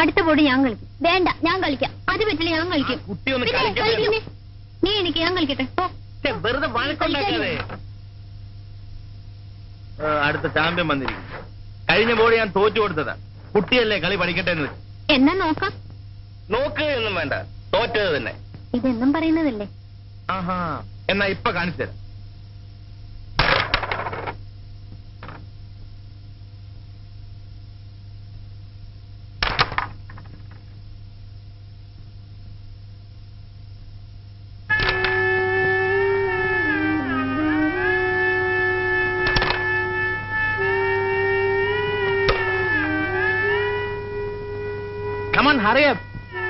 അടുത്ത ബോർഡ് ഞാൻ കളിക്കും വേണ്ട ഞാൻ കളിക്കാം അത് പറ്റില്ല ഞാൻ കളിക്കും ആ, കുട്ടി ഒന്ന് പിന്നെ കളിക്കട്ടെ. കളിക്കുന്നേ. നീ എനിക്ക് ഞാൻ കളിക്കട്ടെ പോ. ഛെ, വെറുതെ വഴക്കുണ്ടാക്കാതെ ആ, അടുത്ത ചാമ്പ്യൻ വന്നിരിക്കും കഴിഞ്ഞ ബോർഡ് ഞാൻ തോറ്റു കൊടുത്തതാ കുട്ടിയല്ലേ കളി പഠിക്കട്ടെ എന്ന് വെച്ചു എന്നാ നോക്കാം നോക്കുക എന്നും വേണ്ട തോറ്റത് തന്നെ ഇതെന്നും പറയുന്നതല്ലേ ആഹാ എന്നാ ഇപ്പൊ കാണിച്ചു തരാം Come on, hurry up.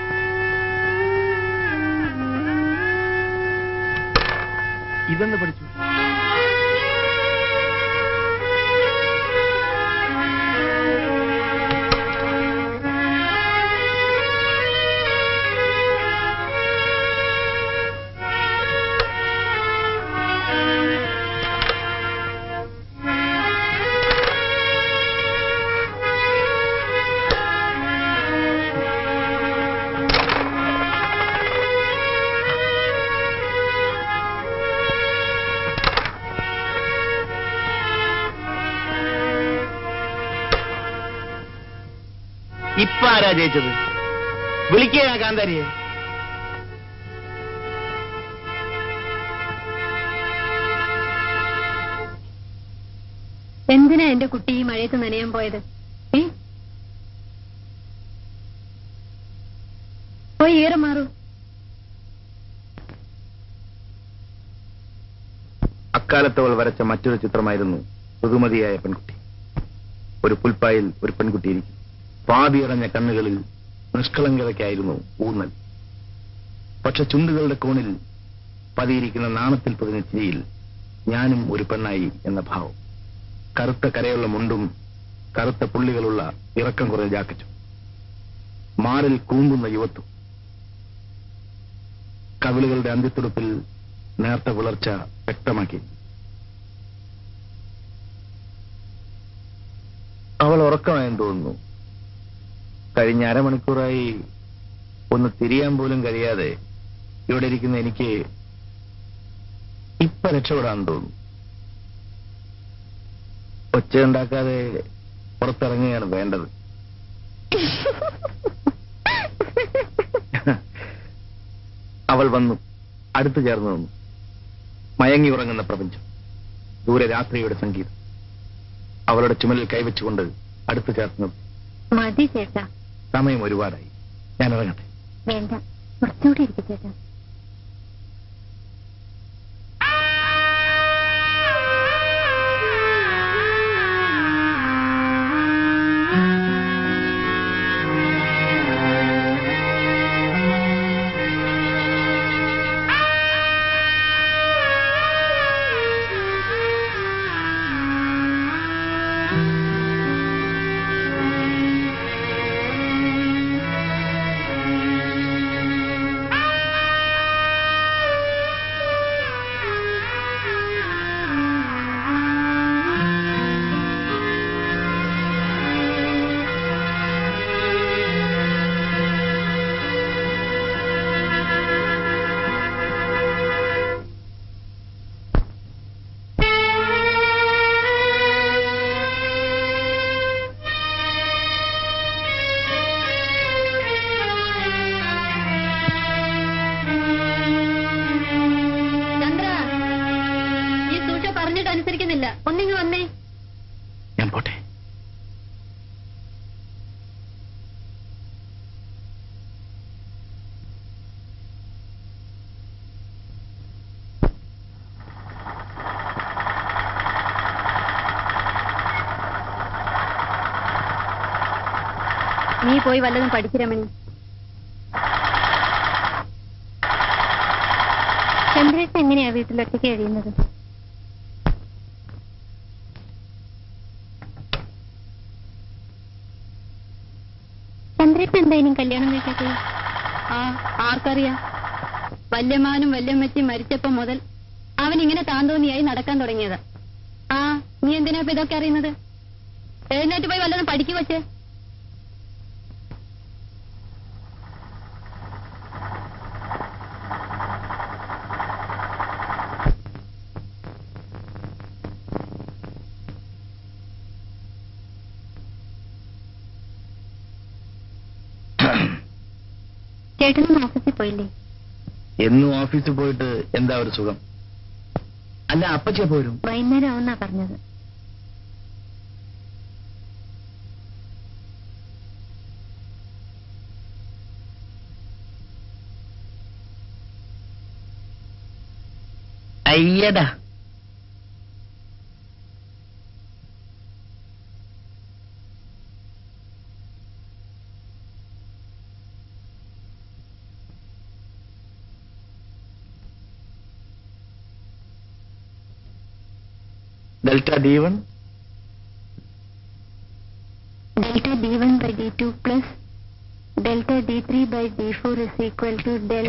ഇതെന്ന് പഠിച്ചു ഇപ്പൊ ആരാ ജയിച്ചത് വിളിക്കുക കാന്താരിയെ എന്തിനാ എന്റെ കുട്ടി ഈ മഴയത്ത് നനയാൻ പോയത് ഏ? പോയി ഈറ മാറൂ അക്കാലത്ത് അവൾ വരച്ച മറ്റൊരു ചിത്രമായിരുന്നു ഋതുമതിയായ പെൺകുട്ടി ഒരു പുൽപ്പായിൽ ഒരു പെൺകുട്ടി ഇരിക്കും പാതിയടഞ്ഞ കണ്ണുകളിൽ നിഷ്കളങ്കതയ്ക്കായിരുന്നു ഊന്നൽ പക്ഷെ ചുണ്ടുകളുടെ കോണിൽ പതിയിരിക്കുന്ന നാണത്തിൽ പൊതിഞ്ഞ ചിരിയിൽ ഞാനും ഒരു പെണ്ണായി എന്ന ഭാവം കറുത്ത കരയുള്ള മുണ്ടും കറുത്ത പുള്ളികളുള്ള ഇറക്കം കുറഞ്ഞ ജാക്കറ്റും മാറിൽ കൂമ്പുന്ന യുവത്വം കവിളുകളുടെ അന്ത്യത്തുടുപ്പിൽ നേർത്ത പുലർച്ച വ്യക്തമാക്കി അവൾ ഉറക്കമായെന്ന് തോന്നുന്നു കഴിഞ്ഞ അരമണിക്കൂറായി ഒന്ന് തിരിയാൻ പോലും കഴിയാതെ ഇവിടെ ഇരിക്കുന്ന എനിക്ക് ഇപ്പൊ രക്ഷപ്പെടാൻ തോന്നുന്നു ഒച്ചയുണ്ടാക്കാതെ പുറത്തിറങ്ങുകയാണ് വേണ്ടത് അവൾ വന്നു അടുത്തു ചേർന്ന് നിന്നു മയങ്ങി ഉറങ്ങുന്ന പ്രപഞ്ചം ദൂരെ രാത്രിയുടെ സംഗീതം അവളുടെ ചുമലിൽ കൈവച്ചുകൊണ്ട് അടുത്തു ചേർത്ത് നിർത്തി മതി ചേട്ടാ സമയം ഒരുപാടായി ഞാൻ ഇറങ്ങട്ടെ വേണ്ട കുറച്ചുകൂടി ഇരിക്കും ചേട്ടാ ചന്ദ്ര ഈ സൂക്ഷ പറഞ്ഞിട്ട് അനുസരിക്കുന്നില്ല ഒന്നിങ്ങ് വന്നേ ഞാൻ പോട്ടെ നീ പോയി വല്ലതും പഠിക്ക് രമണി ചന്ദ്രേട്ടൻ എങ്ങനെയാ വീട്ടിലൊറ്റയ്ക്ക് കഴിയുന്നത് ചന്ദ്രേട്ടൻ എന്താ ഇനിയും കല്യാണം കഴിക്കാത്തത് ആ ആർക്കറിയാം വല്യമാനും വല്യമ്മച്ചും മരിച്ചപ്പോ മുതൽ അവൻ ഇങ്ങനെ താന്തോന്നിയായി നടക്കാൻ തുടങ്ങിയത് ആ നീ എന്തിനാ ഇപ്പൊ ഇതൊക്കെ അറിയുന്നത് എഴുന്നേറ്റ് പോയി വല്ലതും പഠിക്കു വച്ചേ ചേട്ടനും ഓഫീസിൽ പോയില്ലേ എന്നും ഓഫീസിൽ പോയിട്ട് എന്താ ഒരു സുഖം അല്ല അപ്പച്ച പോരും വൈകുന്നേരം ആവുന്നാ പറഞ്ഞത് അയ്യടാ delta D one delta D one by D two plus delta D three by D four is equal to ഡെൽ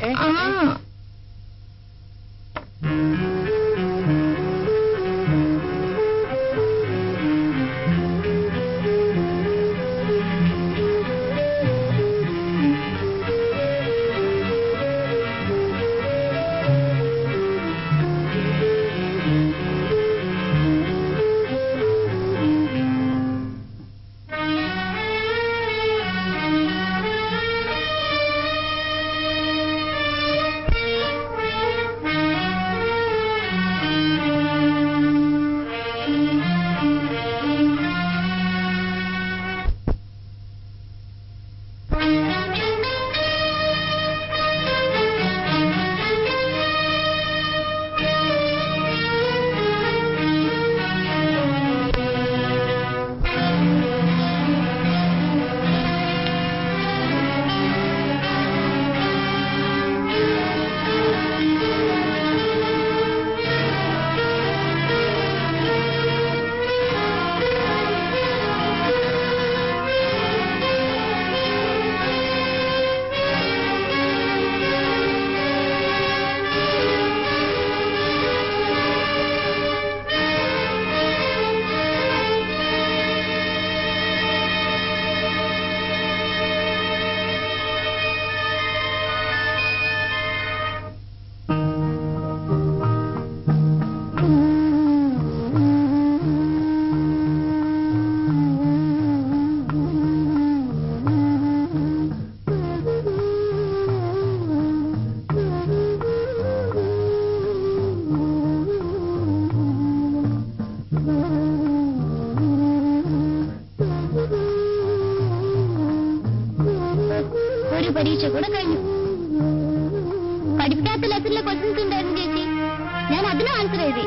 ഒരു പരീക്ഷ കൂടെ കഴിഞ്ഞു പഠിപ്പിക്കാത്ത ലെസണിലെ ക്വസ്റ്റ്യൻസ് ഉണ്ടായിരുന്നു ചേച്ചി ഞാൻ അതിന് ആൻസർ എഴുതി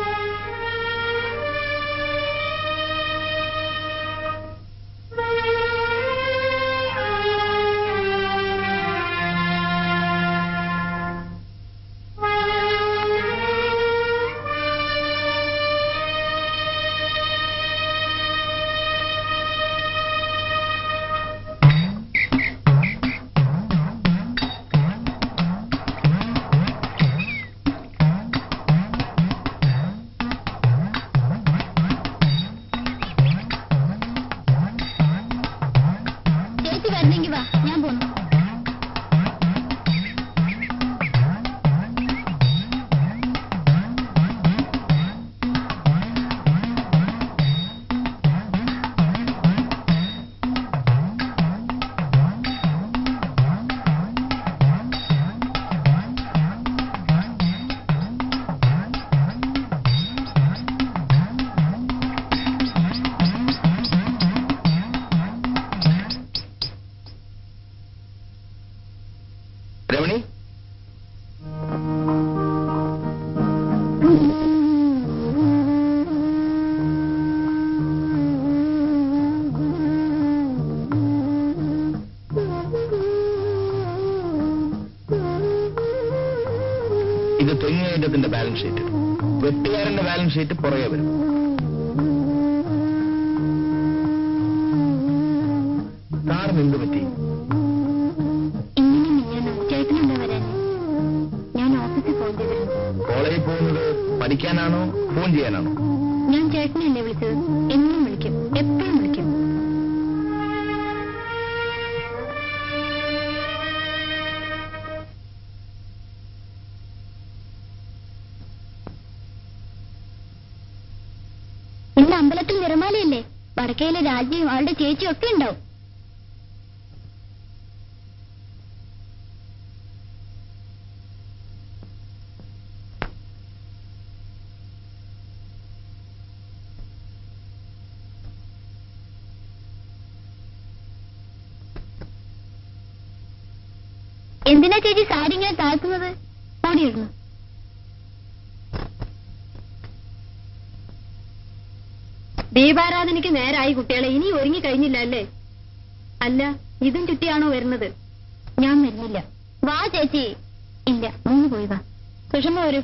ചേച്ചി വരുന്നെങ്കി വാ ഞാൻ പോന്നു രമണി ഇത് തെങ്ങേറ്റത്തിന്റെ ബാലൻസ് ഷീറ്റ് വെട്ടുകാരന്റെ ബാലൻസ് ഷീറ്റ് പുറകെ വരും സാറിന് എന്ത് പറ്റി ഇങ്ങനെ മിഞ്ഞാണ് ചേട്ടനെന്താ വരാൻ ഞാൻ ഓഫീസിൽ പോകേണ്ടി വരും കോളേജിൽ പോകുന്നത് പഠിക്കാനാണോ ഫോൺ ചെയ്യാനാണോ ഞാൻ ചേട്ടനല്ലേ വിളിച്ചത് എന്നും വിളിക്കും എപ്പോഴും വിളിക്കും ഇന്ന് അമ്പലത്തിൽ നിറമാലയല്ലേ വടക്കയിലെ രാജ്യവും അവളുടെ ചേച്ചിയും ഒക്കെ ഉണ്ടാവും എന്തിനാ ചേച്ചി സാരി ഇങ്ങനെ താഴ്ത്തുന്നത് ഓടിയിടുന്നു ദീപാരാധനയ്ക്ക് നേരായി കുട്ടികളെ ഇനി ഒരുങ്ങി കഴിഞ്ഞില്ല അല്ലേ അല്ല ഇതും ചുറ്റിയാണോ വരുന്നത് ഞാൻ വരുന്നില്ല വാ ചേച്ചി ഇല്ല മൂന്ന് പോയി വാ സുഷമ വരൂ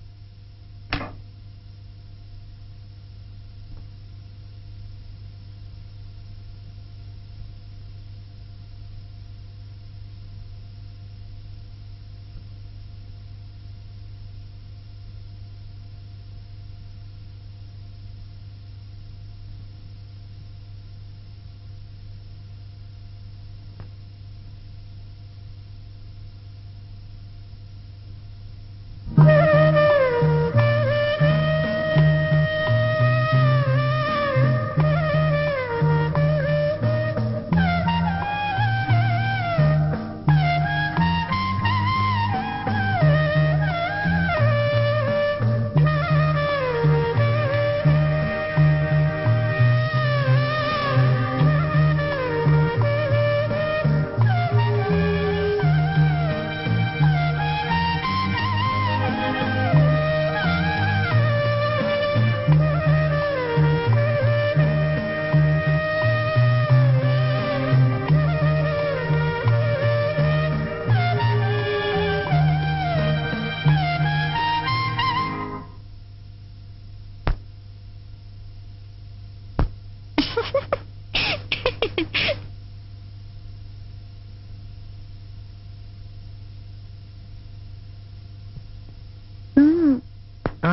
ആ.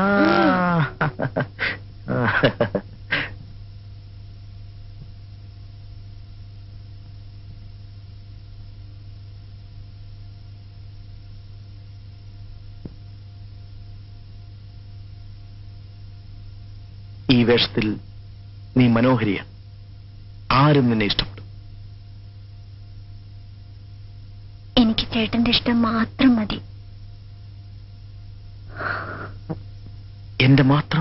ഈ വേഷത്തിൽ നീ മനോഹരിയാണ് ആരും നിന്നെ ഇഷ്ടപ്പെടും എനിക്ക് ചേട്ടന്റെ ഇഷ്ടം മാത്രം മതി എന്റെ മാത്രം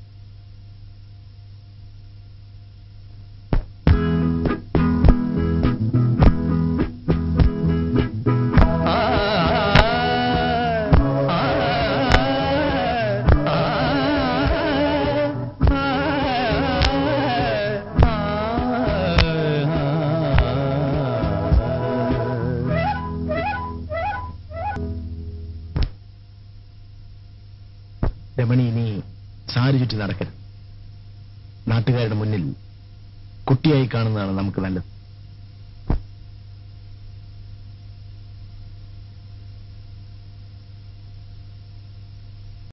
രമണി ഇനി സാരി ചുറ്റി നടക്കരുത് നാട്ടുകാരുടെ മുന്നിൽ കുട്ടിയായി കാണുന്നതാണ് നമുക്ക് നല്ലത്